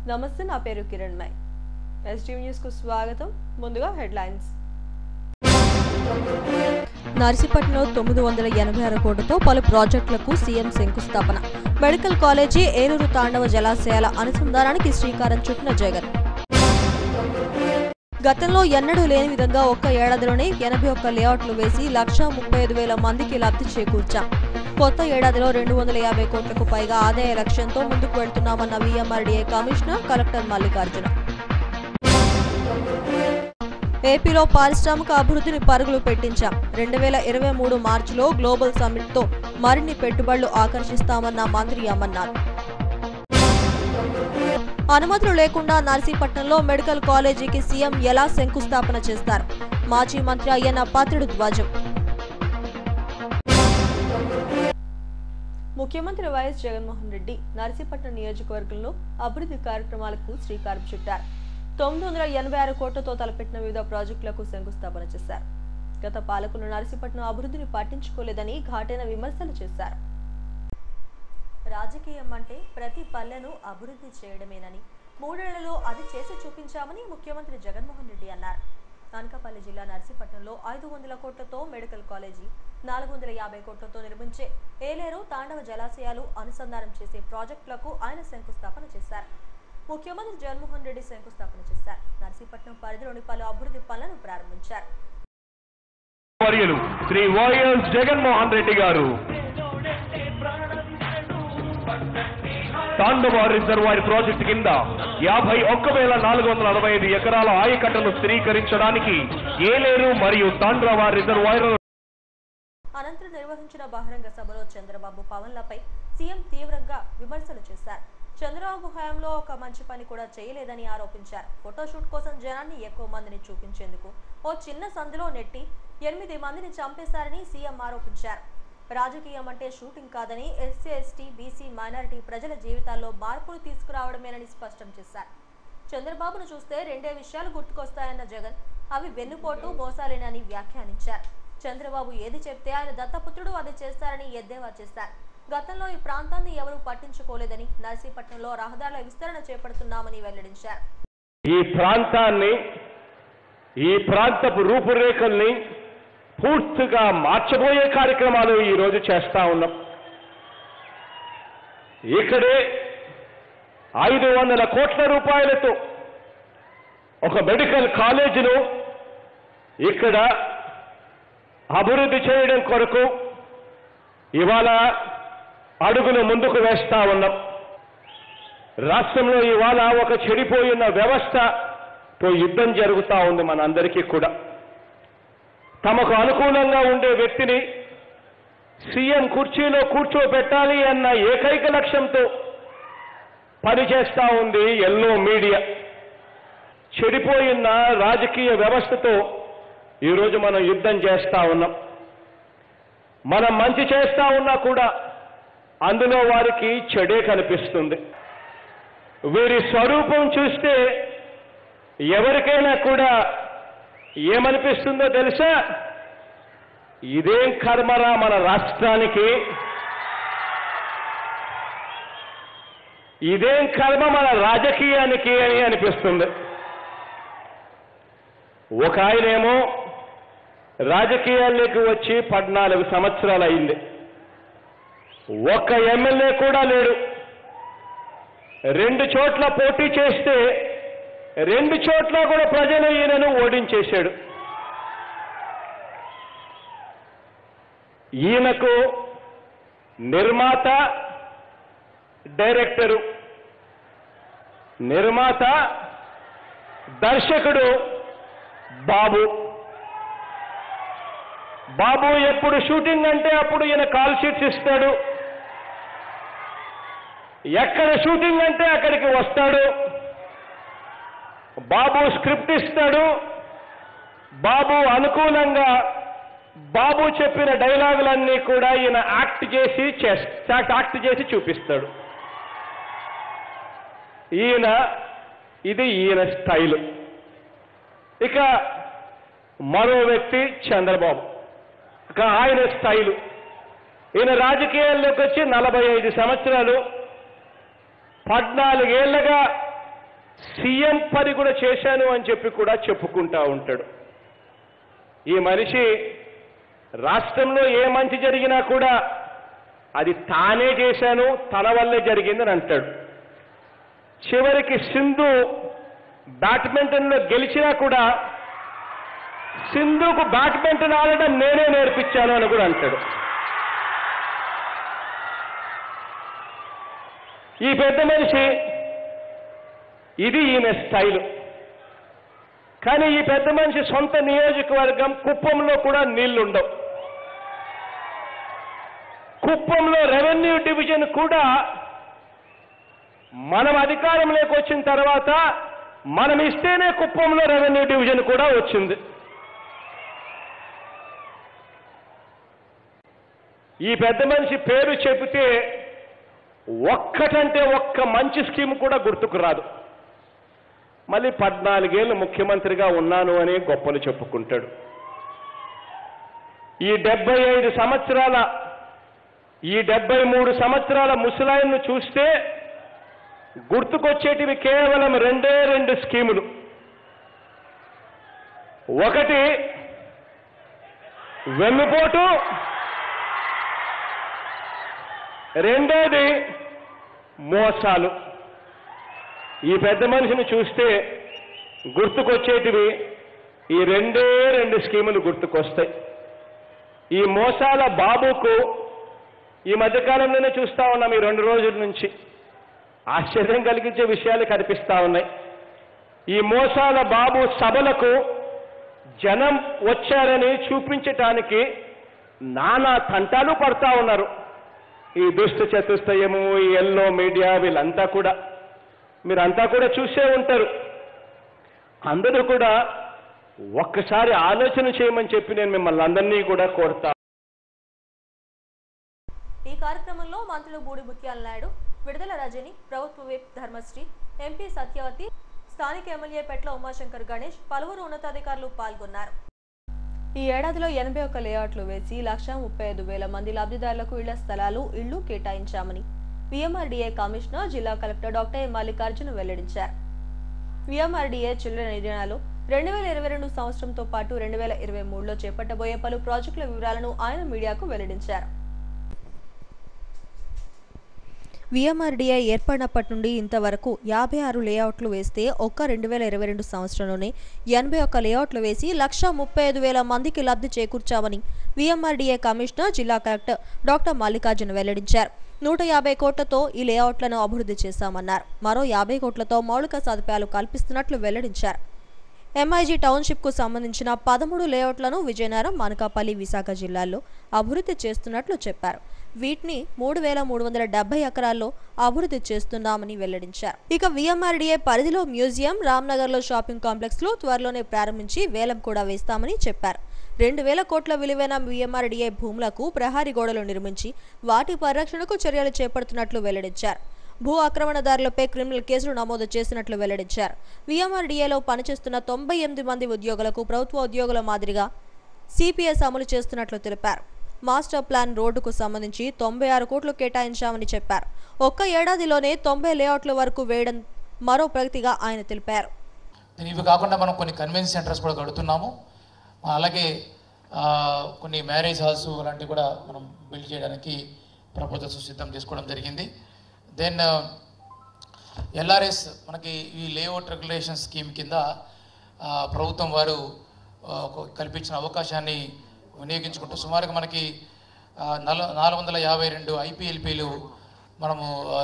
నమస్తే నా పేరు కిరణ్ మై ఎస్టీవీ న్యూస్ కు స్వాగతం ముందుగా హెడ్లైన్స్ నర్సీపట్నంలో తొమ్మిది వందల ఎనభై ఆరు కోట్లతో పలు ప్రాజెక్టులకు సీఎం శంకుస్థాపన మెడికల్ కాలేజీ ఏలూరు తాండవ జలాశయాల అనుసంధానానికి శ్రీకారం చుట్టిన జగన్ గతంలో ఎన్నడూ లేని విధంగా ఒక్క ఏడాదిలోనే ఎనభై ఒక్క లేఅవుట్లు వేసి లక్ష ముప్పై ఐదు వేల మందికి లబ్ధి చేకూర్చాం కొత్త ఏడాదిలో రెండు వందల యాభై కోట్లకు పైగా ఆదాయ లక్ష్యంతో ముందుకు వెళ్తున్నామన్న వీఎంఆర్డీఏ కమిషనర్ కలెక్టర్ మల్లికార్జున ఏపీలో పారిశ్రామిక అభివృద్ధిని పరుగులు పెట్టించాం రెండు వేల ఇరవై మూడు మార్చిలో గ్లోబల్ సమ్మిట్తో మరిన్ని పెట్టుబడులు ఆకర్షిస్తామన్న మంత్రి అమర్నాథ్ అనుమతులు లేకుండా నర్సీపట్నంలో మెడికల్ కాలేజీకి సీఎం ఎలా శంకుస్థాపన చేస్తారు మాజీ మంత్రి అయ్యన్న పాత్రుడు ధ్వజం ముఖ్యమంత్రి వైఎస్ జగన్మోహన్ రెడ్డి నర్సీపట్నం నియోజకవర్గంలో అభివృద్ధి కార్యక్రమాలకు శ్రీకారం చుట్టారు తొమ్మిది వందల ఎనభై ఆరు కోట్లతో తలపెట్టిన వివిధ ప్రాజెక్టులకు శంకుస్థాపన చేశారు గత పాలకులు నర్సీపట్నం అభివృద్ధిని పట్టించుకోలేదని ఘాటైన విమర్శలు చేశారు రాజకీయం అంటే ప్రతి పల్లెను అభివృద్ధి చేయడమేనని మూడేళ్లలో అది చేసి చూపించామని ముఖ్యమంత్రి జగన్మోహన్ రెడ్డి అన్నారు అనకాపల్లి జిల్లా నర్సీపట్నంలో ఐదు వందల కోట్లతో మెడికల్ కాలేజీ నాలుగు వందల యాభై కోట్లతో నిర్మించే ఏలేరు తాండవ జలాశయాలు అనుసంధానం చేసే ప్రాజెక్టులకు ఆయన శంకుస్థాపన చేశారు ముఖ్యమంత్రి జగన్మోహన్ రెడ్డి శంకుస్థాపన చేశారు నర్సీపట్నం పరిధిలోని పలు అభివృద్ధి పనులను ప్రారంభించారు వర్యులు శ్రీ వైఎస్ జగన్మోహన్ రెడ్డి గారు తాండవ రిజర్వాయర్ ప్రాజెక్టు కింద యాభై ఒక్క వేల నాలుగు వందల అరవై ఐదు ఎకరాల ఆయకట్టను స్థిరీకరించడానికి ఏలేరు మరియు తాండ్రవ రిజర్వాయర్ అనంతరం నిర్వహించిన బహిరంగ సభలో చంద్రబాబు పవన్లపై సీఎం తీవ్రంగా విమర్శలు చేశారు చంద్రబాబు హయాంలో ఒక మంచి పని కూడా చేయలేదని ఆరోపించారు ఫోటోషూట్ కోసం జనాన్ని ఎక్కువ మందిని చూపించేందుకు ఓ చిన్న సందులో నెట్టి ఎనిమిది మందిని చంపేశారని సీఎం ఆరోపించారు రాజకీయం అంటే షూటింగ్ కాదని ఎస్సీ ఎస్టీ బీసీ మైనారిటీ ప్రజల జీవితాల్లో మార్పులు తీసుకురావడమేనని స్పష్టం చేశారు చంద్రబాబును చూస్తే రెండే విషయాలు గుర్తుకొస్తాయన్న జగన్ అవి వెన్నుపోటు మోసాలేనని వ్యాఖ్యానించారు చంద్రబాబు ఏది చెప్తే ఆయన దత్తపుత్రుడు అది చేస్తారని ఎద్దేవా చేశారు గతంలో ఈ ప్రాంతాన్ని ఎవరూ పట్టించుకోలేదని నర్సీపట్నంలో రహదారుల విస్తరణ చేపడుతున్నామని వెల్లడించారు ఈ ప్రాంతాన్ని ఈ ప్రాంతపు రూపురేఖల్ని పూర్తిగా మార్చబోయే కార్యక్రమాలు ఈ రోజు చేస్తా ఉన్నాం ఇక్కడే ఐదు వందల కోట్ల రూపాయలతో ఒక మెడికల్ కాలేజీను ఇక్కడ అభివృద్ధి చేయడం కొరకు ఇవాళ అడుగులు ముందుకు వేస్తా ఉన్నాం రాష్ట్రంలో ఇవాళ ఒక చెడిపోయిన వ్యవస్థతో యుద్ధం జరుగుతూ ఉంది మనందరికీ కూడా తమకు అనుకూలంగా ఉండే వ్యక్తిని సీఎం కుర్చీలో కూర్చోబెట్టాలి అన్న ఏకైక లక్ష్యంతో పనిచేస్తా ఉంది ఎల్లో మీడియా చెడిపోయిన రాజకీయ వ్యవస్థతో ఈరోజు మనం యుద్ధం చేస్తా ఉన్నాం మనం మంచి చేస్తా ఉన్నా కూడా అందులో వారికి చెడే కనిపిస్తుంది వీరి స్వరూపం చూస్తే ఎవరికైనా కూడా ఏమనిపిస్తుందో తెలుసా ఇదేం కర్మరా మన రాష్ట్రానికి ఇదేం కర్మ మన రాజకీయానికి అని అనిపిస్తుంది ఒక ఆయనేమో రాజకీయాల్లోకి వచ్చి పద్నాలుగు సంవత్సరాలు అయింది ఒక్క ఎమ్మెల్యే కూడా లేడు రెండు చోట్ల పోటీ చేస్తే రెండు చోట్ల కూడా ప్రజలు ఈయనను ఓడించేశాడు ఈయనకు నిర్మాత డైరెక్టరు నిర్మాత దర్శకుడు బాబు బాబు ఎప్పుడు షూటింగ్ అంటే అప్పుడు ఈయన కాల్ షీట్స్ ఇస్తాడు ఎక్కడ షూటింగ్ అంటే అక్కడికి వస్తాడు బాబు స్క్రిప్ట్ ఇస్తాడు బాబు అనుకూలంగా బాబు చెప్పిన డైలాగులన్నీ కూడా ఈయన యాక్ట్ చేసి చేస్తా- యాక్ట్ చేసి చూపిస్తాడు ఈయన ఇది ఈయన స్టైల్ ఇక మరో వ్యక్తి చంద్రబాబు ఇక ఆయన స్టైలు ఈయన రాజకీయాల్లోకి వచ్చి నలభై ఐదు సంవత్సరాలు పద్నాలుగేళ్లుగా సీఎం పని కూడా చేశాను అని చెప్పి కూడా చెప్పుకుంటా ఉంటాడు ఈ మనిషి రాష్ట్రంలో ఏ మంచి జరిగినా కూడా అది తానే చేశాను తన వల్లే జరిగిందని అంటాడు చివరికి సింధు బ్యాడ్మింటన్లో గెలిచినా కూడా సింధుకు బ్యాడ్మింటన్ ఆడడం నేనే నేర్పించాను అని కూడా అంటాడు ఈ పెద్ద మనిషి ఇది ఈయన స్టైలు కానీ ఈ పెద్ద మనిషి సొంత నియోజకవర్గం కుప్పంలో కూడా నీళ్లుండవు కుప్పంలో రెవెన్యూ డివిజన్ కూడా మనం అధికారంలోకి వచ్చిన తర్వాత మనం ఇస్తేనే కుప్పంలో రెవెన్యూ డివిజన్ కూడా వచ్చింది ఈ పెద్ద మనిషి పేరు చెబితే ఒక్కటంటే ఒక్క మంచి స్కీమ్ కూడా గుర్తుకు రాదు మళ్ళీ పద్నాలుగేళ్ళు ముఖ్యమంత్రిగా ఉన్నాను అని గొప్పలు చెప్పుకుంటాడు ఈ డెబ్బై ఐదు సంవత్సరాల ఈ డెబ్బై మూడు సంవత్సరాల ముసలాయన్ను చూస్తే గుర్తుకొచ్చేటివి కేవలం రెండే రెండు స్కీములు ఒకటి వెన్నుపోటు రెండోది మోసాలు ఈ పెద్ద మనిషిని చూస్తే గుర్తుకొచ్చేటివి ఈ రెండే రెండు స్కీములు గుర్తుకొస్తాయి ఈ మోసాల బాబుకు ఈ మధ్యకాలంలోనే చూస్తా ఉన్నాం ఈ రెండు రోజుల నుంచి ఆశ్చర్యం కలిగించే విషయాలు కనిపిస్తా ఉన్నాయి ఈ మోసాల బాబు సభలకు జనం వచ్చారని చూపించటానికి నానా తంటాలు పడతా ఉన్నారు ఈ దుష్ట చతుష్టయము ఈ ఎల్లో మీడియా వీళ్ళంతా కూడా మీరంతా కూడా చూసే ఉంటారు అందరూ కూడా ఒక్కసారి ఆలోచన చేయమని చెప్పి నేను మిమ్మల్ని అందరినీ కూడా కోరుతా ఈ కార్యక్రమంలో మంత్రులు బూడి ముత్యాల నాయుడు విడుదల రజని ప్రభుత్వ విప్ ధర్మశ్రీ ఎంపీ సత్యవతి స్థానిక ఎమ్మెల్యే పెట్ల ఉమాశంకర్ గణేష్ పలువురు ఉన్నతాధికారులు పాల్గొన్నారు ఈ ఏడాదిలో ఎనభై ఒక్క లేఅవుట్లు వేసి లక్ష ముప్పై ఐదు వేల మంది లబ్ధిదారులకు ఇళ్ల స్థలాలు ఇళ్లు కేటాయించామని విఎంఆర్డీఏ కమిషనర్ జిల్లా కలెక్టర్ డాక్టర్ ఎం మల్లికార్జున వెల్లడించారు విఎంఆర్డీఏ చిల్లర నిర్ణయాలు రెండు వేల ఇరవై రెండు సంవత్సరంతో పాటు రెండు వేల ఇరవై మూడులో చేపట్టబోయే పలు ప్రాజెక్టుల వివరాలను ఆయన మీడియాకు వెల్లడించారు విఎంఆర్డీఏ ఏర్పడినప్పటి నుండి ఇంతవరకు యాభై ఆరు లేఅవుట్లు వేస్తే ఒక్క రెండు వేల ఇరవై రెండు సంవత్సరంలోనే ఎనభై ఒక్క లేఅవుట్లు వేసి లక్ష ముప్పై ఐదు వేల మందికి లబ్ధి చేకూర్చామని విఎంఆర్డీఏ కమిషనర్ జిల్లా కలెక్టర్ డాక్టర్ మల్లికార్జున వెల్లడించారు నూట యాభై కోట్లతో ఈ లేఅవుట్లను అభివృద్ధి చేశామన్నారు మరో యాభై కోట్లతో మౌలిక సదుపాయాలు కల్పిస్తున్నట్లు వెల్లడించారు ఎంఐజీ టౌన్షిప్కు సంబంధించిన పదమూడు లేఅవుట్లను విజయనగరం అనకాపల్లి విశాఖ జిల్లాల్లో అభివృద్ధి చేస్తున్నట్లు చెప్పారు వీటిని మూడు వేల మూడు వందల డెబ్బై ఎకరాల్లో అభివృద్ధి చేస్తున్నామని వెల్లడించారు ఇక విఎంఆర్డీఏ పరిధిలో మ్యూజియం రామ్నగర్లో షాపింగ్ కాంప్లెక్స్లో త్వరలోనే ప్రారంభించి వేలం కూడా వేస్తామని చెప్పారు రెండు వేల కోట్ల విలువైన విఎంఆర్డీఏ భూములకు ప్రహారీ గోడలు నిర్మించి వాటి పరిరక్షణకు చర్యలు చేపడుతున్నట్లు వెల్లడించారు భూ ఆక్రమణదారులపై క్రిమినల్ కేసులు నమోదు చేసినట్లు వెల్లడించారు విఎంఆర్డీఏలో పనిచేస్తున్న తొంభై ఎనిమిది మంది ఉద్యోగులకు ప్రభుత్వ ఉద్యోగుల మాదిరిగా సిపిఎస్ అమలు చేస్తున్నట్లు తెలిపారు మాస్టర్ ప్లాన్ రోడ్డుకు సంబంధించి తొంభై ఆరు కోట్లు కేటాయించామని చెప్పారు ఒక్క ఏడాదిలోనే తొంభై లేఅవుట్ల వరకు వేయడం మరో ప్రగతిగా ఆయన తెలిపారు దీని ఇవి కాకుండా మనం కొన్ని కన్వెన్షన్ సెంటర్స్ కూడా కడుతున్నాము అలాగే ఆ, కొన్ని మ్యారేజ్ హాల్స్ అలాంటివి కూడా మనం బిల్డ్ చేయడానికి ప్రపోజల్స్ సిద్ధం చేసుకోవడం జరిగింది దెన్ ఎల్ఆర్ఎస్ మనకి ఈ లేఅవుట్ రెగ్యులేషన్ స్కీమ్ కింద ఆ, ప్రభుత్వం వారు ఆ, ఒక కల్పించిన అవకాశాన్ని వినియోగించుకుంటూ సుమారుగా మనకి ఆ, నల నాలుగు వందల యాభై రెండు ఐపీఎల్పీలు మనము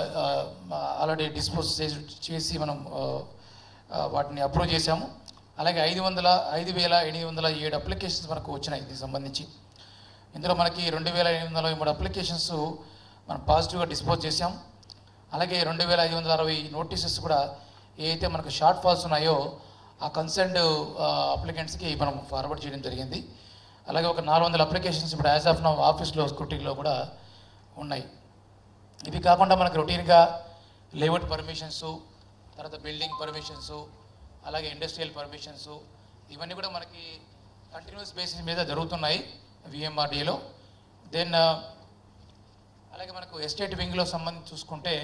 ఆల్రెడీ డిస్పోజ్ చేసి చేసి మనం ఆ, ఆ, వాటిని అప్రూవ్ చేశాము అలాగే ఐదు వందల ఐదు వేల ఎనిమిది వందల ఏడు అప్లికేషన్స్ మనకు వచ్చినాయి దీనికి సంబంధించి ఇందులో మనకి రెండు వేల ఎనిమిది వందల మూడు అప్లికేషన్స్ మనం పాజిటివ్గా డిస్పోజ్ చేశాం అలాగే రెండు వేల ఐదు వందల అరవై నోటీసెస్ కూడా ఏవైతే మనకు షార్ట్ ఫాల్స్ ఉన్నాయో ఆ కన్సర్న్డ్ అప్లికెంట్స్కి మనం ఫార్వర్డ్ చేయడం జరిగింది అలాగే ఒక నాలుగు వందల అప్లికేషన్స్ ఇప్పుడు యాజ్ ఆఫ్ నౌ ఆఫీస్లో స్కూటీలో కూడా ఉన్నాయి ఇవి కాకుండా మనకు రొటీన్గా లేఅవుట్ పర్మిషన్స్ తర్వాత బిల్డింగ్ పర్మిషన్స్ అలాగే ఇండస్ట్రియల్ పర్మిషన్స్ ఇవన్నీ కూడా మనకి కంటిన్యూస్ బేసిస్ మీద జరుగుతున్నాయి విఎంఆర్డీలో దెన్ అలాగే మనకు ఎస్టేట్ వింగ్లో సంబంధించి చూసుకుంటే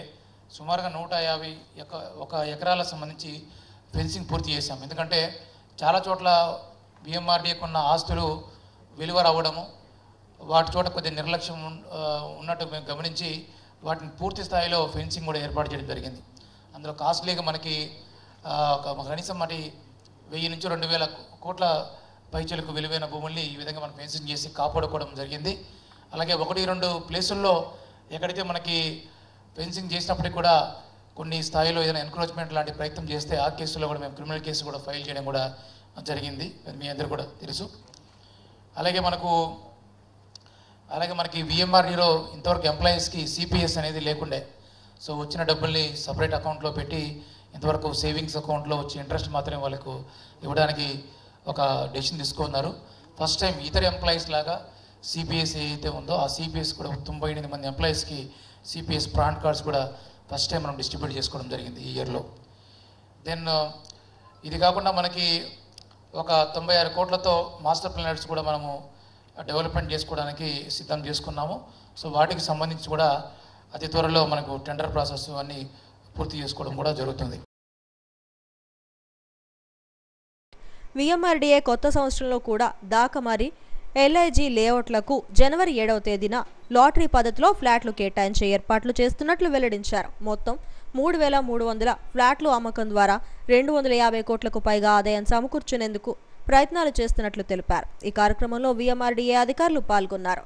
సుమారుగా నూట యాభై ఎక ఒక ఎకరాలకు సంబంధించి ఫెన్సింగ్ పూర్తి చేశాం ఎందుకంటే చాలా చోట్ల బిఎంఆర్డీకి ఉన్న ఆస్తులు విలువ రావడము వాటి చోట కొద్దిగా నిర్లక్ష్యం ఉన్- ఆ, ఉన్నట్టు మేము గమనించి వాటిని పూర్తి స్థాయిలో ఫెన్సింగ్ కూడా ఏర్పాటు చేయడం జరిగింది అందులో కాస్ట్లీగా మనకి ఆ, ఒక కనీసం మరి వెయ్యి నుంచి రెండు వేల కోట్ల పైచలకు విలువైన భూముల్ని ఈ విధంగా మనం ఫెన్సింగ్ చేసి కాపాడుకోవడం జరిగింది అలాగే ఒకటి రెండు ప్లేసుల్లో ఎక్కడైతే మనకి ఫెన్సింగ్ చేసినప్పటికీ కూడా కొన్ని స్థాయిలో ఏదైనా ఎన్క్రోచ్మెంట్ లాంటి ప్రయత్నం చేస్తే ఆ కేసులో కూడా మేము క్రిమినల్ కేసు కూడా ఫైల్ చేయడం కూడా జరిగింది అది మీ అందరూ కూడా తెలుసు అలాగే మనకు అలాగే మనకి విఎంఆర్డీలో ఇంతవరకు ఎంప్లాయీస్కి సిపిఎస్ అనేది లేకుండే సో వచ్చిన డబ్బుల్ని సపరేట్ అకౌంట్లో పెట్టి ఇంతవరకు సేవింగ్స్ అకౌంట్లో వచ్చే ఇంట్రెస్ట్ మాత్రమే వాళ్ళకు ఇవ్వడానికి ఒక డెసిషన్ తీసుకున్నారు ఫస్ట్ టైం ఇతర ఎంప్లాయీస్ లాగా సిపిఎస్ ఏదైతే ఉందో ఆ సిపిఎస్ కూడా తొంభై ఎనిమిది మంది ఎంప్లాయీస్కి సిపిఎస్ ప్రాంట్ కార్డ్స్ కూడా ఫస్ట్ టైం మనం డిస్ట్రిబ్యూట్ చేసుకోవడం జరిగింది ఈ ఇయర్లో దెన్ ఇది కాకుండా మనకి ఒక తొంభై ఆరు కోట్లతో మాస్టర్ ప్లానర్స్ కూడా మనము డెవలప్మెంట్ చేసుకోవడానికి సిద్ధం చేసుకున్నాము సో వాటికి సంబంధించి కూడా అతి త్వరలో మనకు టెండర్ ప్రాసెస్ అన్నీ పూర్తి చేసుకోవడం కూడా జరుగుతుంది విఎంఆర్డీఏ కొత్త సంవత్సరంలో కూడా దాకమారి ఎల్ఐజీ లేఅవుట్లకు జనవరి ఏడవ తేదీన లాటరీ పద్ధతిలో ఫ్లాట్లు కేటాయించే ఏర్పాట్లు చేస్తున్నట్లు వెల్లడించారు మొత్తం మూడు వేల మూడు వందల ఫ్లాట్లు అమ్మకం ద్వారా రెండు వందల యాభై కోట్లకు పైగా ఆదాయం సమకూర్చునేందుకు ప్రయత్నాలు చేస్తున్నట్లు తెలిపారు ఈ కార్యక్రమంలో విఎంఆర్డీఏ అధికారులు పాల్గొన్నారు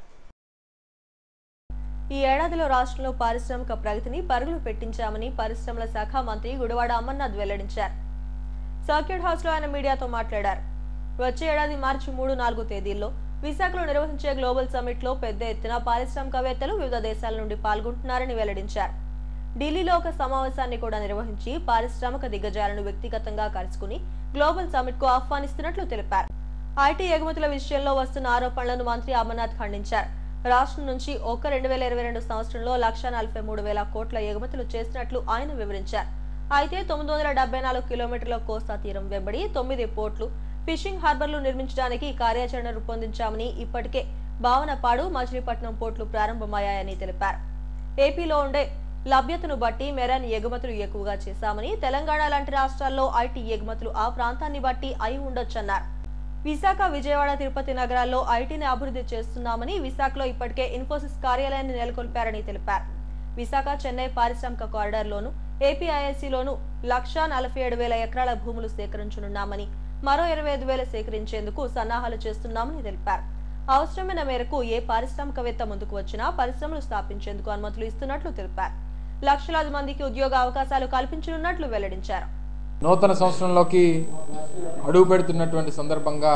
ఈ ఏడాదిలో రాష్ట్రంలో పారిశ్రామిక ప్రగతిని పరుగులు పెట్టించామని పరిశ్రమల శాఖ మంత్రి గుడివాడ అమర్నాథ్ వెల్లడించారు సర్క్యూట్ హౌస్ లో ఆయన మీడియాతో మాట్లాడారు వచ్చే ఏడాది మార్చి మూడు నాలుగు తేదీల్లో విశాఖలో నిర్వహించే గ్లోబల్ సమ్మిట్ లో పెద్ద ఎత్తున పారిశ్రామికవేత్తలు వివిధ దేశాల నుండి పాల్గొంటున్నారని వెల్లడించారు ఢిల్లీలో ఒక సమావేశాన్ని కూడా నిర్వహించి పారిశ్రామిక దిగ్గజాలను వ్యక్తిగతంగా కలుసుకుని గ్లోబల్ సమ్మిట్ కు ఆహ్వానిస్తున్నట్లు తెలిపారు ఐటీ ఎగుమతుల విషయంలో వస్తున్న ఆరోపణలను మంత్రి అమర్నాథ్ ఖండించారు రాష్ట్రం నుంచి ఒక రెండు వేల ఇరవై రెండు సంవత్సరంలో లక్ష నలభై మూడు వేల కోట్ల ఎగుమతులు చేసినట్లు ఆయన వివరించారు అయితే తొమ్మిది వందల డెబ్బై నాలుగు కిలోమీటర్ల కోస్తా తీరం వెంబడి తొమ్మిది పోర్ట్లు ఫిషింగ్ హార్బర్లు నిర్మించడానికి కార్యాచరణ రూపొందించామని ఇప్పటికే భావనపాడు మచిలీపట్నం పోర్ట్లు ప్రారంభమయ్యాయని తెలిపారు ఏపీలో ఉండే లభ్యతను బట్టి మెరైన్ ఎగుమతులు ఎక్కువగా చేశామని తెలంగాణ లాంటి రాష్ట్రాల్లో ఐటీ ఎగుమతులు ఆ ప్రాంతాన్ని బట్టి అయి ఉండొచ్చన్నారు విశాఖ విజయవాడ తిరుపతి నగరాల్లో ఐటీని అభివృద్ధి చేస్తున్నామని విశాఖలో ఇప్పటికే ఇన్ఫోసిస్ కార్యాలయాన్ని నెలకొల్పారని తెలిపారు విశాఖ చెన్నై పారిశ్రామిక కారిడార్లోను ఏపీఐఐసిలోను లక్షా నలభై ఏడు వేల ఎకరాల భూములు సేకరించనున్నామని మరో ఇరవై ఐదు వేల సేకరించేందుకు సన్నాహాలు చేస్తున్నామని తెలిపారు అవసరమైన మేరకు ఏ పారిశ్రామికవేత్త ముందుకు వచ్చినా పరిశ్రమలు స్థాపించేందుకు అనుమతులు ఇస్తున్నట్లు తెలిపారు లక్షలాది మందికి ఉద్యోగ అవకాశాలు కల్పించనున్నట్లు వెల్లడించారు నూతన సంవత్సరంలోకి అడుగు పెడుతున్నటువంటి సందర్భంగా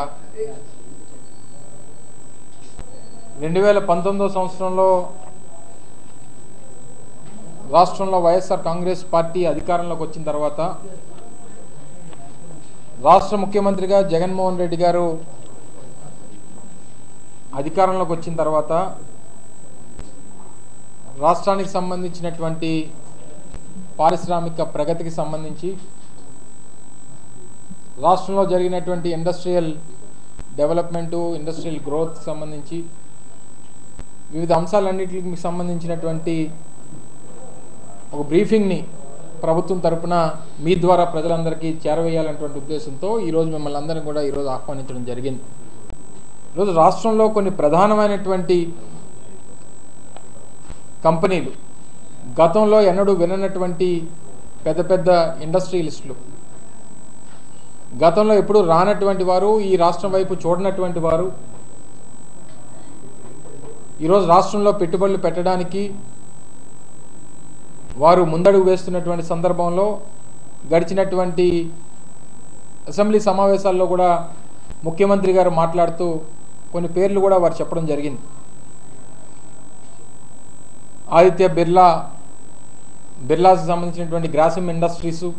రెండు వేల పంతొమ్మిదో సంవత్సరంలో రాష్ట్రంలో వైఎస్ఆర్ కాంగ్రెస్ పార్టీ అధికారంలోకి వచ్చిన తర్వాత రాష్ట్ర ముఖ్యమంత్రిగా జగన్మోహన్ రెడ్డి గారు అధికారంలోకి వచ్చిన తర్వాత రాష్ట్రానికి సంబంధించినటువంటి పారిశ్రామిక ప్రగతికి సంబంధించి రాష్ట్రంలో జరిగినటువంటి ఇండస్ట్రియల్ డెవలప్మెంటు ఇండస్ట్రియల్ గ్రోత్కి సంబంధించి వివిధ అంశాలన్నింటికి సంబంధించినటువంటి ఒక బ్రీఫింగ్ని ప్రభుత్వం తరపున మీ ద్వారా ప్రజలందరికీ చేరవేయాలనేటువంటి ఉద్దేశంతో ఈరోజు మిమ్మల్ని అందరినీ కూడా ఈరోజు ఆహ్వానించడం జరిగింది ఈరోజు రాష్ట్రంలో కొన్ని ప్రధానమైనటువంటి కంపెనీలు గతంలో ఎన్నడూ విననటువంటి పెద్ద పెద్ద ఇండస్ట్రియలిస్టులు గతంలో ఎప్పుడు రానటువంటి వారు ఈ రాష్ట్రం వైపు చూడనటువంటి వారు ఈరోజు రాష్ట్రంలో పెట్టుబడులు పెట్టడానికి వారు ముందడుగు వేస్తున్నటువంటి సందర్భంలో గడిచినటువంటి అసెంబ్లీ సమావేశాల్లో కూడా ముఖ్యమంత్రి గారు మాట్లాడుతూ కొన్ని పేర్లు కూడా వారు చెప్పడం జరిగింది ఆదిత్య బిర్లా బిర్లాకి సంబంధించినటువంటి గ్రాసిమ్ ఇండస్ట్రీసు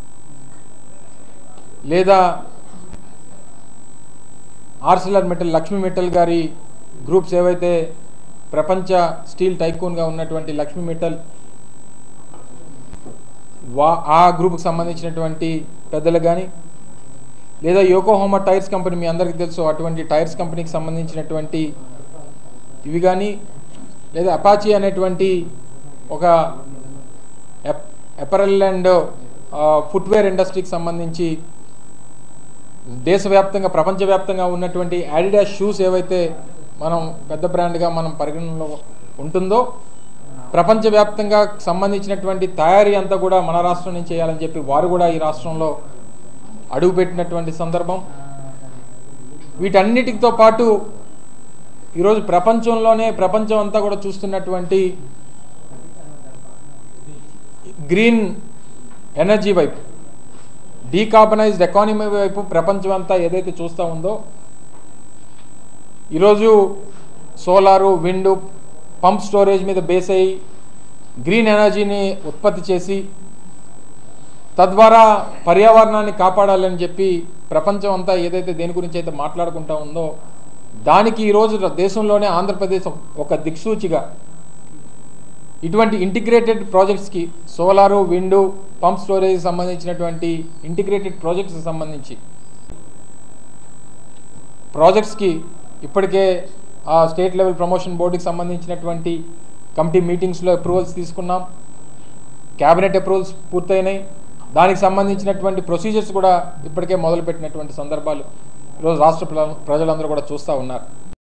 లేదా ఆర్సిలర్ మెటల్ లక్ష్మీ మెటల్ గారి గ్రూప్స్ ఏవైతే ప్రపంచ స్టీల్ టైకూన్గా ఉన్నటువంటి లక్ష్మీ మెటల్ వా ఆ గ్రూప్కి సంబంధించినటువంటి పెద్దలు కానీ లేదా యోకోహోమా టైర్స్ కంపెనీ మీ అందరికీ తెలుసు అటువంటి టైర్స్ కంపెనీకి సంబంధించినటువంటి ఇవి కానీ లేదా అపాచీ అనేటువంటి ఒక ఎప్- అపరల్ అండ్ ఫుట్వేర్ ఇండస్ట్రీకి సంబంధించి దేశవ్యాప్తంగా ప్రపంచవ్యాప్తంగా ఉన్నటువంటి అడిడాస్ షూస్ ఏవైతే మనం పెద్ద బ్రాండ్గా మనం పరిగణనలో ఉంటుందో ప్రపంచవ్యాప్తంగా సంబంధించినటువంటి తయారీ అంతా కూడా మన రాష్ట్రం నుంచి చేయాలని చెప్పి వారు కూడా ఈ రాష్ట్రంలో అడుగుపెట్టినటువంటి సందర్భం వీటన్నిటితో పాటు ఈరోజు ప్రపంచంలోనే ప్రపంచం అంతా కూడా చూస్తున్నటువంటి గ్రీన్ ఎనర్జీ వైపు డీకార్బనైజ్డ్ ఎకానమీ వైపు ప్రపంచం అంతా ఏదైతే చూస్తూ ఉందో ఈరోజు సోలారు విండ్ పంప్ స్టోరేజ్ మీద బేస్ అయ్యి గ్రీన్ ఎనర్జీని ఉత్పత్తి చేసి తద్వారా పర్యావరణాన్ని కాపాడాలని చెప్పి ప్రపంచం అంతా ఏదైతే దేని గురించి అయితే మాట్లాడుకుంటా ఉందో దానికి ఈరోజు దేశంలోనే ఆంధ్రప్రదేశ్ ఒక దిక్సూచిగా ఇటువంటి ఇంటిగ్రేటెడ్ ప్రాజెక్ట్స్కి సోలారు విండు పంప్ స్టోరేజ్ సంబంధించినటువంటి ఇంటిగ్రేటెడ్ ప్రాజెక్ట్స్కి సంబంధించి ప్రాజెక్ట్స్కి ఇప్పటికే ఆ స్టేట్ లెవెల్ ప్రమోషన్ బోర్డుకి సంబంధించినటువంటి కమిటీ మీటింగ్స్లో అప్రూవల్స్ తీసుకున్నాం క్యాబినెట్ అప్రూవల్స్ పూర్తయినాయి దానికి సంబంధించినటువంటి ప్రొసీజర్స్ కూడా ఇప్పటికే మొదలుపెట్టినటువంటి సందర్భాలు ఈరోజు రాష్ట్ర ప్ర- ప్రజలందరూ కూడా చూస్తూ ఉన్నారు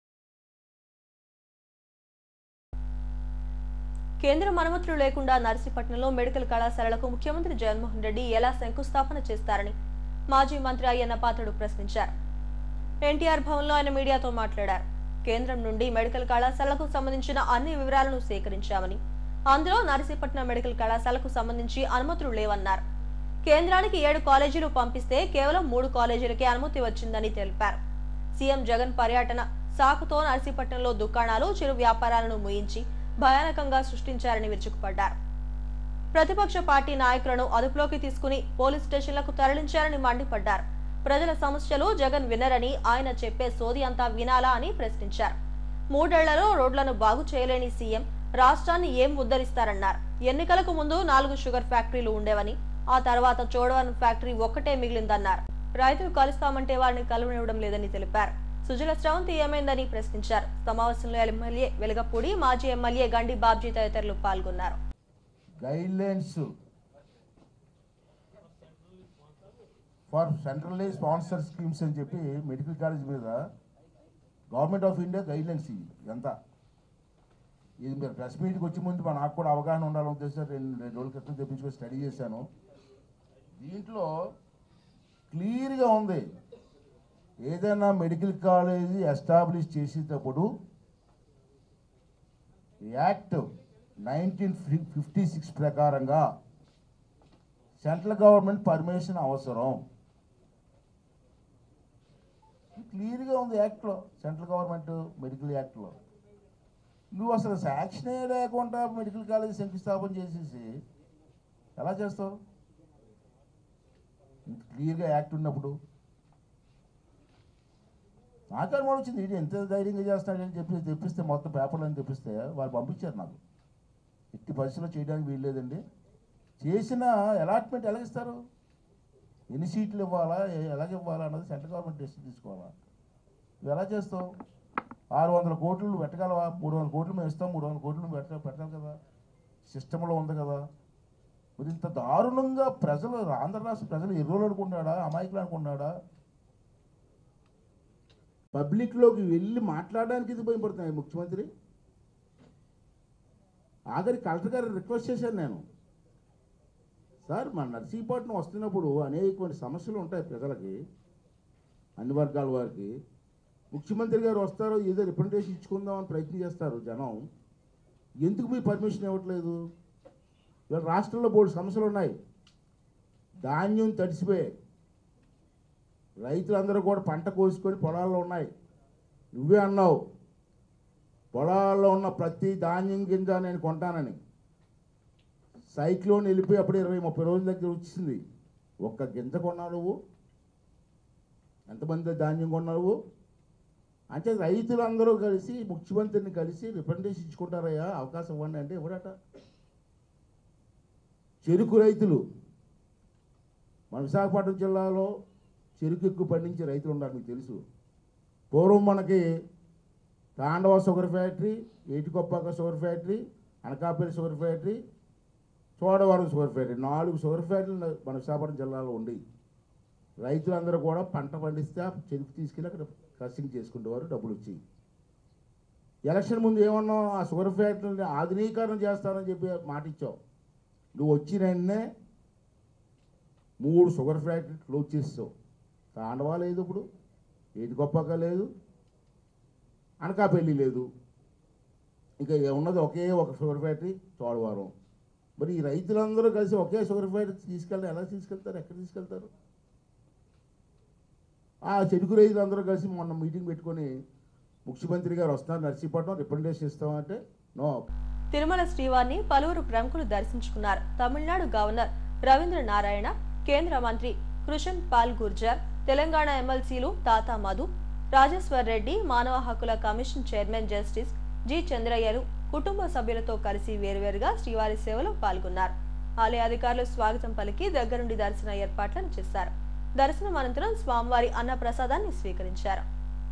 కేంద్రం అనుమతులు లేకుండా నర్సీపట్నంలో మెడికల్ కళాశాలలకు ముఖ్యమంత్రి జగన్మోహన్ రెడ్డి ఎలా శంకుస్థాపన చేస్తారని మాజీ మంత్రి అయ్యన్న పాత్రుడు ప్రశ్నించారు ఎన్టీఆర్ భవన్లో ఆయన మీడియాతో మాట్లాడారు కేంద్రం నుండి మెడికల్ కళాశాలకు సంబంధించిన అన్ని వివరాలను సేకరించామని అందులో నర్సీపట్నం మెడికల్ కళాశాలకు సంబంధించి అనుమతులు లేవన్నారు కేంద్రానికి ఏడు కాలేజీలు పంపిస్తే కేవలం మూడు కాలేజీలకే అనుమతి వచ్చిందని తెలిపారు సీఎం జగన్ పర్యటన సాకుతో నర్సీపట్నంలో దుకాణాలు చిరు వ్యాపారాలను ముయించి భయానకంగా సృష్టించారని విరుచుకుపడ్డారు ప్రతిపక్ష పార్టీ నాయకులను అదుపులోకి తీసుకుని పోలీస్ స్టేషన్లకు తరలించారని మండిపడ్డారు ప్రజల సమస్యలు జగన్ వినరని ఆయన చెప్పే సోది అంతా వినాలా అని ప్రశ్నించారు మూడేళ్లలో రోడ్లను బాగు చేయలేని సీఎం రాష్ట్రాన్ని ఏం ఉద్ధరిస్తారన్నారు ఎన్నికలకు ముందు నాలుగు షుగర్ ఫ్యాక్టరీలు ఉండేవని ఆ తర్వాత చోడవరం ఫ్యాక్టరీ ఒక్కటే మిగిలిందన్నారు రైతులు కలుస్తామంటే వారిని కలవనివ్వడం లేదని తెలిపారు సుజల స్రవంతి ఏమైందని ప్రశ్నించారు సమావేశంలో ఎమ్మెల్యే వెలగపూడి మాజీ ఎమ్మెల్యే గండి బాబ్జీ తదితరులు పాల్గొన్నారు guidelines for centrally sponsor schemes అని చెప్పి మెడికల్ కాలేజ్ మీద గవర్నమెంట్ ఆఫ్ ఇండియా గైడ్లైన్స్ ఇవి ఇదంతా ఇది మీరు ప్రెస్ మీట్కి వచ్చే ముందు మా నాకు కూడా అవగాహన ఉండాలని ఉద్దేశం రెండు రెండు రోజుల క్రితం తెప్పించుకొని స్టడీ చేశాను దీంట్లో క్లియర్గా ఉంది ఏదైనా మెడికల్ కాలేజీ ఎస్టాబ్లిష్ చేసేటప్పుడు యాక్ట్ నైన్టీన్ ఫిఫ్టీ సిక్స్ ప్రకారంగా సెంట్రల్ గవర్నమెంట్ పర్మిషన్ అవసరం క్లియర్గా ఉంది యాక్ట్లో సెంట్రల్ గవర్నమెంట్ మెడికల్ యాక్ట్లో నువ్వు అసలు శాంక్షనే లేకుండా మెడికల్ కాలేజ్ శంకుస్థాపన చేసేసి ఎలా చేస్తావు ఇంత క్లియర్గా యాక్ట్ ఉన్నప్పుడు నాకు అనుమానం వచ్చింది ఇది ఎంత ధైర్యంగా చేస్తాడని చెప్పి తెప్పిస్తే మొత్తం పేపర్లు అని తెప్పిస్తే వాళ్ళు పంపించారు నాకు ఎట్టి పరిస్థితుల్లో చేయడానికి వీల్లేదండి చేసిన అలాట్మెంట్ ఎలా ఇస్తారు ఎన్ని సీట్లు ఇవ్వాలా ఏ- ఎలాగ ఇవ్వాలా అన్నది సెంట్రల్ గవర్నమెంట్ డెసిషన్ తీసుకోవాలా నువ్వు ఎలా చేస్తావు ఆరు వందల కోట్లు నువ్వు పెట్టగలవా మూడు వందల కోట్లు మేము ఇస్తాం మూడు వందల కోట్లు నువ్వు పెట్ట పెట్టాలి కదా సిస్టంలో ఉంది కదా మరి ఇంత దారుణంగా ప్రజలు ఆంధ్ర రాష్ట్ర ప్రజలు ఎర్రోలు అనుకున్నాడా అమాయకులు అనుకున్నాడా పబ్లిక్లోకి వెళ్ళి మాట్లాడడానికి ఇది భయపడుతున్నాయి ముఖ్యమంత్రి ఆఖరి కలెక్టర్ గారిని రిక్వెస్ట్ చేశాను నేను సార్ మన నర్సీపట్నం వస్తున్నప్పుడు అనేకమైన సమస్యలు ఉంటాయి ప్రజలకి అన్ని వర్గాల వారికి ముఖ్యమంత్రి గారు వస్తారు ఏదో రిప్రజెంటేషన్ ఇచ్చుకుందామని ప్రయత్నం చేస్తారు జనం ఎందుకు మీ పర్మిషన్ ఇవ్వట్లేదు ఇవాళ రాష్ట్రంలో బోర్డు సమస్యలు ఉన్నాయి ధాన్యం తడిసిపోయాయి రైతులందరూ కూడా పంట కోసుకొని పొలాల్లో ఉన్నాయి నువ్వే అన్నావు పొలాల్లో ఉన్న ప్రతి ధాన్యం గింజ నేను కొంటానని సైక్లోన్ వెళ్ళిపోయి అప్పుడు ఇరవై ముప్పై రోజుల దగ్గర వచ్చింది ఒక్క గింజ కొన్నావు నువ్వు ఎంతమంది ధాన్యం కొన్నావు అంటే రైతులందరూ కలిసి ముఖ్యమంత్రిని కలిసి రిప్రజెంటేషన్ ఇచ్చుకుంటారయ్యా అవకాశం ఇవ్వండి అంటే ఇవ్వడట చెరుకు రైతులు మన విశాఖపట్నం జిల్లాలో చెరుకు ఎక్కువ పండించే రైతులు ఉన్నారు మీకు తెలుసు పూర్వం మనకి Tandava sugar factory Etikoppaka sugar factory Anakapalli sugar factory Chodavaram sugar factory నాలుగు షుగర్ ఫ్యాక్టరీలు మన విశాఖపట్నం జిల్లాలో ఉండి రైతులందరూ కూడా పంట పండిస్తే ఆ చెరుకు తీసుకెళ్ళి అక్కడ క్రషింగ్ చేసుకునేవారు డబ్బులు వచ్చి ఎలక్షన్ ముందు ఏమన్నావు ఆ షుగర్ ఫ్యాక్టరీని ఆధునీకరణ చేస్తానని చెప్పి మాట ఇచ్చావు నువ్వు వచ్చిన వెంటనే మూడు షుగర్ ఫ్యాక్టరీ క్లోజ్ చేసావు తాండవా లేదు ఇప్పుడు ఏది గొప్పగా లేదు అనకాపల్లి లేదు ఇంకా ఉన్నది ఒకే ఒక షుగర్ ఫ్యాక్టరీ చోడవరం మరి ఈ రైతులందరూ కలిసి ఒకే షుగర్ ఫ్యాక్టరీ తీసుకెళ్ళి ఎలా తీసుకెళ్తారు ఎక్కడ తీసుకెళ్తారు ఆ చెరుకు రైతులందరూ కలిసి మొన్న మీటింగ్ పెట్టుకొని ముఖ్యమంత్రి గారు వస్తున్నారు నర్సీపట్నం రిప్రజెంటేషన్ ఇస్తామంటే నో తిరుమల శ్రీవారిని పలువురు ప్రముఖులు దర్శించుకున్నారు తమిళనాడు గవర్నర్ రవీంద్ర నారాయణ కేంద్ర మంత్రి కృషన్ పాల్ గుర్జర్ తెలంగాణ ఎమ్మెల్సీలు తాతా మధు రాజేశ్వర్ రెడ్డి మానవ హక్కుల కమిషన్ చైర్మన్ జస్టిస్ జి చంద్రయ్యలు కుటుంబ సభ్యులతో కలిసి వేరువేరుగా శ్రీవారి సేవలో పాల్గొన్నారు ఆలయ అధికారులు స్వాగతం పలికి దగ్గరుండి దర్శన ఏర్పాట్లను చేశారు దర్శనం అనంతరం స్వామివారి అన్న ప్రసాదాన్ని స్వీకరించారు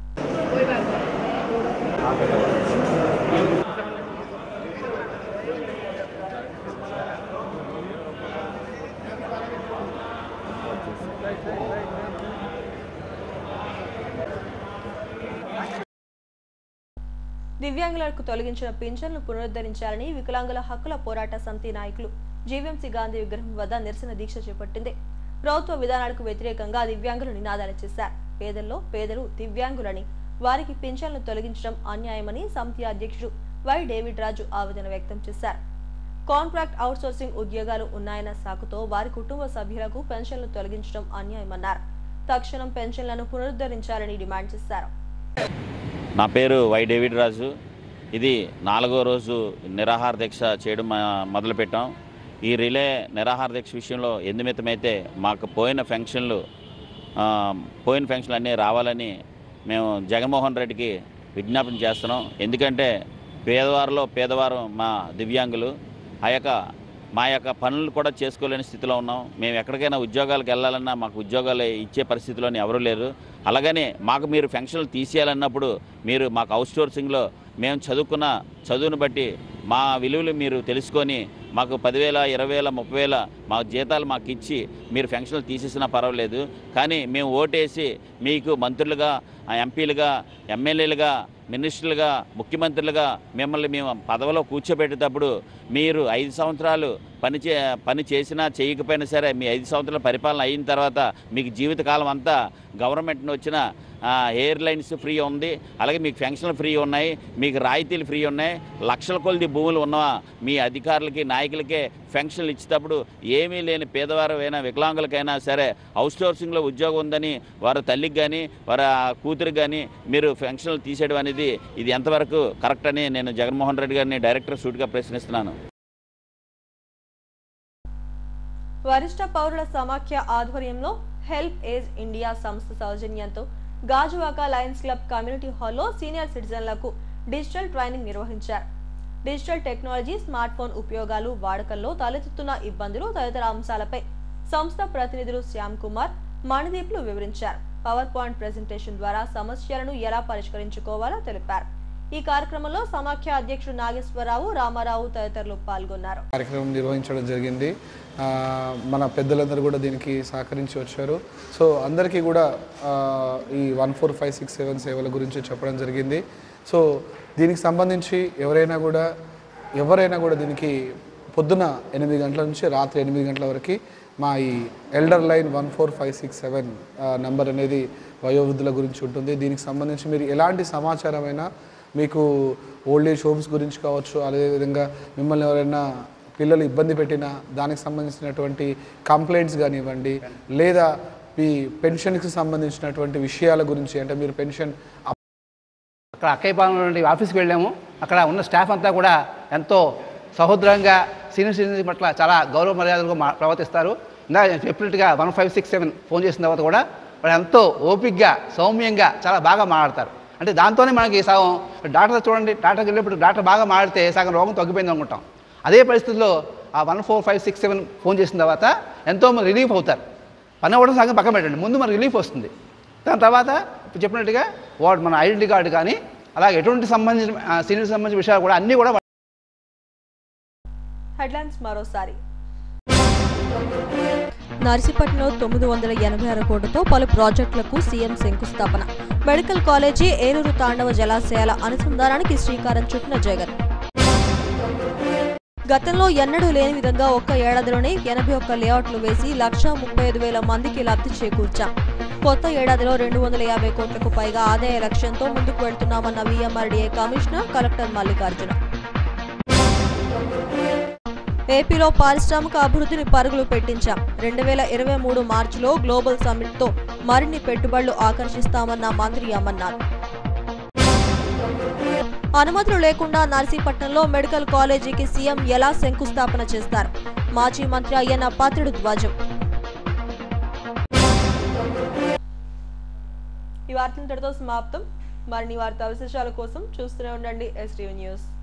దివ్యాంగులకు తొలగించిన పింఛన్లు పునరుద్ధరించాలని వికలాంగుల హక్కుల పోరాట సమితి నాయకులు జీవీఎంసీ గాంధీ విగ్రహం వద్ద నిరసన దీక్ష చేపట్టింది ప్రభుత్వ విధానాలకు వ్యతిరేకంగా దివ్యాంగులు నినాదాలు చేశారు పేదల్లో పేదలు దివ్యాంగులని వారికి పింఛన్లు తొలగించడం అన్యాయమని సమితి అధ్యక్షుడు వై డేవిడ్ రాజు ఆవేదన వ్యక్తం చేశారు కాంట్రాక్ట్ అవుట్సోర్సింగ్ ఉద్యోగాలు ఉన్నాయన్న సాకుతో వారి కుటుంబ సభ్యులకు పెన్షన్లు తొలగించడం అన్యాయమన్నారు తక్షణం పెన్షన్లను పునరుద్ధరించాలని డిమాండ్ చేశారు నా పేరు వై డేవిడ్ రాజు ఇది నాలుగో రోజు నిరాహార దీక్ష చేయడం మ- మొదలుపెట్టాం ఈ రిలే నిరాహార దీక్ష విషయంలో ఎందుమితమైతే మాకు పోయిన ఫంక్షన్లు ఆ, పోయిన ఫంక్షన్లు అన్నీ రావాలని మేము జగన్మోహన్ రెడ్డికి విజ్ఞాపన చేస్తున్నాం ఎందుకంటే పేదవారిలో పేదవారు మా దివ్యాంగులు ఆ యొక్క మా యొక్క పనులు కూడా చేసుకోలేని స్థితిలో ఉన్నాం మేము ఎక్కడికైనా ఉద్యోగాలకు వెళ్ళాలన్నా మాకు ఉద్యోగాలు ఇచ్చే పరిస్థితిలోని ఎవరు లేరు అలాగనే మాకు మీరు ఫంక్షన్లు తీసేయాలన్నప్పుడు మీరు మాకు అవుట్సోర్సింగ్లో మేము చదువుకున్న చదువును బట్టి మా విలువలు మీరు తెలుసుకొని మాకు పదివేల ఇరవై వేల ముప్పై వేల మా జీతాలు మాకు ఇచ్చి మీరు ఫంక్షన్లు తీసేసినా పర్వాలేదు కానీ మేము ఓటేసి మీకు మంత్రులుగా ఆ ఎంపీలుగా ఎమ్మెల్యేలుగా మినిస్టర్లుగా ముఖ్యమంత్రులుగా మిమ్మల్ని మేము పదవిలో కూర్చోబెట్టేటప్పుడు మీరు ఐదు సంవత్సరాలు పని చే పని చేసినా చేయకపోయినా సరే మీ ఐదు సంవత్సరాల పరిపాలన అయిన తర్వాత మీకు జీవితకాలం అంతా గవర్నమెంట్ నుంచి వచ్చిన ఎయిర్ లైన్స్ ఫ్రీ ఉంది అలాగే మీకు ఫెన్షన్లు ఫ్రీ ఉన్నాయి మీకు రాయితీలు ఫ్రీ ఉన్నాయి లక్షల కొలది భూములు ఉన్న మీ అధికారులకి నాయకులకే ఫెన్షన్లు ఇచ్చేటప్పుడు ఏమీ లేని పేదవారైనా వికలాంగులకైనా సరే అవుట్సోర్సింగ్లో ఉద్యోగం ఉందని వారి తల్లికి కానీ వారి కూతురికి కానీ మీరు ఫెన్షన్లు తీసేయడం అనేది ఇది ఎంతవరకు కరెక్ట్ అని నేను జగన్మోహన్ రెడ్డి గారిని డైరెక్టర్ సూట్గా ప్రశ్నిస్తున్నాను వరిష్ట పౌరుల సమాఖ్య ఆధ్వర్యంలో హెల్ప్ ఏజ్ ఇండియా సంస్థ సౌజన్యంతో గాజువాక లయన్స్ క్లబ్ కమ్యూనిటీ హాల్లో సీనియర్ సిటిజన్లకు డిజిటల్ ట్రైనింగ్ నిర్వహించారు డిజిటల్ టెక్నాలజీ స్మార్ట్ ఫోన్ ఉపయోగాలు వాడకంలో తలెత్తుతున్న ఇబ్బందులు తదితర అంశాలపై సంస్థ ప్రతినిధులు శ్యామ్ కుమార్ మణిదీప్లు వివరించారు పవర్ పాయింట్ ప్రెజెంటేషన్ ద్వారా సమస్యలను ఎలా పరిష్కరించుకోవాలో తెలిపారు ఈ కార్యక్రమంలో సమాఖ్య అధ్యక్షుడు నాగేశ్వరరావు రామారావు తదితరులు పాల్గొన్నారు కార్యక్రమం నిర్వహించడం జరిగింది ఆ, మన పెద్దలందరూ కూడా దీనికి సహకరించి వచ్చారు సో అందరికీ కూడా ఆ, ఈ one four five six seven సేవల గురించి చెప్పడం జరిగింది సో దీనికి సంబంధించి ఎవరైనా కూడా ఎవరైనా కూడా దీనికి పొద్దున ఎనిమిది గంటల నుంచి రాత్రి ఎనిమిది గంటల వరకు మా ఈ elder line one four five six seven number అనేది వయోవృద్ధుల గురించి ఉంటుంది దీనికి సంబంధించి మీరు ఎలాంటి సమాచారమైనా మీకు ఓల్డ్ ఏజ్ హోమ్స్ గురించి కావచ్చు అదేవిధంగా మిమ్మల్ని ఎవరైనా పిల్లలు ఇబ్బంది పెట్టినా దానికి సంబంధించినటువంటి కంప్లైంట్స్ కానివ్వండి లేదా మీ పెన్షన్కి సంబంధించినటువంటి విషయాల గురించి అంటే మీరు పెన్షన్ అక్కడ అక్కయ్యపాలెం నుండి ఆఫీస్కి వెళ్ళాము అక్కడ ఉన్న స్టాఫ్ అంతా కూడా ఎంతో సహోదరంగా సీనియర్ సిటిజన్ పట్ల చాలా గౌరవ మర్యాదలుగా మా ప్రవర్తిస్తారు ఇందా చెప్పినట్టుగా one five six seven phone చేసిన తర్వాత కూడా వాళ్ళు ఎంతో ఓపిక్గా సౌమ్యంగా చాలా బాగా మాట్లాడతారు అంటే దాంతోనే మనకి సగం డాక్టర్ చూడండి డాక్టర్కి వెళ్ళినప్పుడు డాక్టర్ బాగా మాడితే సగం రోగం తగ్గిపోయింది అనుకుంటాం అదే పరిస్థితుల్లో ఆ one four five six seven phone చేసిన తర్వాత ఎంతో మంది రిలీఫ్ అవుతారు పని అవ్వడం సగం పక్కన పెట్టండి ముందు మనకు రిలీఫ్ వస్తుంది దాని తర్వాత ఇప్పుడు చెప్పినట్టుగా వాడు మన ఐడెంటిటీ కార్డు కానీ అలాగే ఎటువంటి సంబంధించిన సీనియర్ సంబంధించిన విషయాలు కూడా అన్నీ కూడా హెడ్లైన్స్ మరోసారి నర్సీపట్నంలో తొమ్మిది వందల ఎనభై ఆరు కోట్లతో పలు ప్రాజెక్టులకు సీఎం శంకుస్థాపన మెడికల్ కాలేజీ ఏలూరు తాండవ జలాశయాల అనుసంధానానికి శ్రీకారం చుట్టిన జగన్ గతంలో ఎన్నడూ లేని విధంగా ఒక్క ఏడాదిలోనే ఎనభై ఒక్క లేఅవుట్లు వేసి లక్ష ముప్పై ఐదు వేల మందికి లబ్ధి చేకూర్చాం కొత్త ఏడాదిలో రెండు వందల యాభై కోట్లకు పైగా ఆదాయ లక్ష్యంతో ముందుకు వెళ్తున్నామన్న వీఎంఆర్డీఏ కమిషనర్ కలెక్టర్ మల్లికార్జున ఏపీలో పారిశ్రామిక అభివృద్ధిని పరుగులు పెట్టించాం రెండు వేల ఇరవై మూడు మార్చిలో గ్లోబల్ సమ్మిట్తో మరిన్ని పెట్టుబడులు ఆకర్షిస్తామన్న మంత్రి అమర్నాథ్ అనుమతులు లేకుండా నర్సీపట్నంలో మెడికల్ కాలేజీకి సీఎం ఎలా శంకుస్థాపన చేస్తారు మాజీ మంత్రి అయ్యన్న పాత్రుడు ధ్వజం ఈ వార్తలతో సమాప్తం మరిన్ని వార్తా విశేషాల కోసం చూస్తూనే ఉండండి ఎస్టీవీ న్యూస్